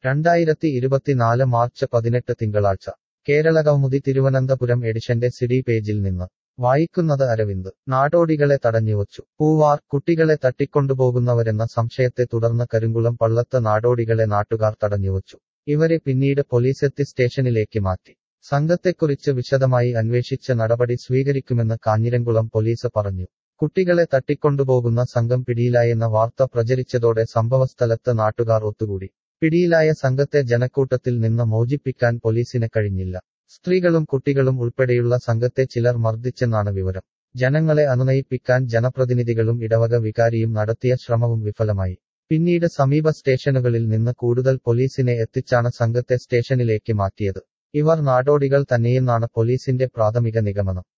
രണ്ടായിരത്തി ഇരുപത്തിനാല് മാർച്ച് പതിനെട്ട് തിങ്കളാഴ്ച കേരള കൗമുദി തിരുവനന്തപുരം എഡിഷന്റെ സിഡി പേജിൽ നിന്ന് വായിക്കുന്നത് അരവിന്ദ് നാടോടികളെ തടഞ്ഞുവച്ചു പൂവാർ കുട്ടികളെ തട്ടിക്കൊണ്ടുപോകുന്നവരെന്ന സംശയത്തെ തുടർന്ന് കരിങ്കുളം പള്ളത്ത് നാടോടികളെ നാട്ടുകാർ തടഞ്ഞുവച്ചു ഇവരെ പിന്നീട് പോലീസെത്തി സ്റ്റേഷനിലേക്ക് മാറ്റി സംഘത്തെക്കുറിച്ച് വിശദമായി അന്വേഷിച്ച് നടപടി സ്വീകരിക്കുമെന്ന് കാഞ്ഞിരംകുളം പോലീസ് പറഞ്ഞു കുട്ടികളെ തട്ടിക്കൊണ്ടുപോകുന്ന സംഘം പിടിയിലായെന്ന വാർത്ത പ്രചരിച്ചതോടെ സംഭവസ്ഥലത്ത് നാട്ടുകാർ ഒത്തുകൂടി പിടിയിലായ സംഘത്തെ ജനക്കൂട്ടത്തിൽ നിന്ന് മോചിപ്പിക്കാൻ പോലീസിന് കഴിഞ്ഞില്ല സ്ത്രീകളും കുട്ടികളും ഉൾപ്പെടെയുള്ള സംഘത്തെ ചിലർ മർദ്ദിച്ചെന്നാണ് വിവരം ജനങ്ങളെ അനുനയിപ്പിക്കാൻ ജനപ്രതിനിധികളും ഇടവക വികാരിയും നടത്തിയ ശ്രമവും വിഫലമായി പിന്നീട് സമീപ സ്റ്റേഷനുകളിൽ നിന്ന് കൂടുതൽ പോലീസിനെ എത്തിച്ചാണ് സംഘത്തെ സ്റ്റേഷനിലേക്ക് മാറ്റിയത് ഇവർ നാടോടികൾ തന്നെയെന്നാണ് പോലീസിന്റെ പ്രാഥമിക നിഗമനം